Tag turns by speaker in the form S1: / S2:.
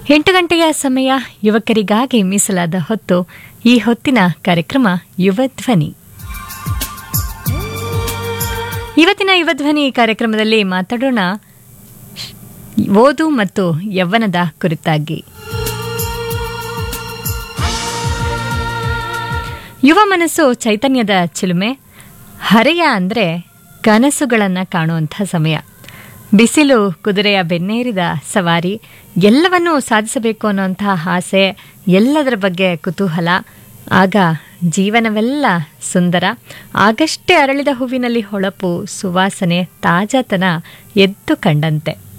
S1: ಎಂಟು ಗಂಟೆಯ ಸಮಯ ಯುವಕರಿಗಾಗಿ ಮೀಸಲಾದ ಹೊತ್ತು ಈ ಹೊತ್ತಿನ ಕಾರ್ಯಕ್ರಮ ಯುವಧ್ವನಿ ಇವತ್ತಿನ ಯುವಧ್ವನಿ ಕಾರ್ಯಕ್ರಮದಲ್ಲಿ ಮಾತಾಡೋಣ ಓದು ಮತ್ತು ಯವ್ವನದ ಕುರಿತಾಗಿ ಯುವ ಮನಸ್ಸು ಚೈತನ್ಯದ ಚಿಲುಮೆ ಹರೆಯ ಅಂದರೆ ಕನಸುಗಳನ್ನು ಕಾಣುವಂಥ ಸಮಯ ಬಿಸಿಲು ಕುದುರೆಯ ಬೆನ್ನೇರಿದ ಸವಾರಿ ಎಲ್ಲವನ್ನೂ ಸಾಧಿಸಬೇಕು ಅನ್ನುವಂತಹ ಆಸೆ ಎಲ್ಲದರ ಬಗ್ಗೆ ಕುತೂಹಲ ಆಗ ಜೀವನವೆಲ್ಲ ಸುಂದರ ಆಗಷ್ಟೇ ಅರಳಿದ ಹೂವಿನಲ್ಲಿ ಹೊಳಪು ಸುವಾಸನೆ ತಾಜಾತನ ಎದ್ದು ಕಂಡಂತೆ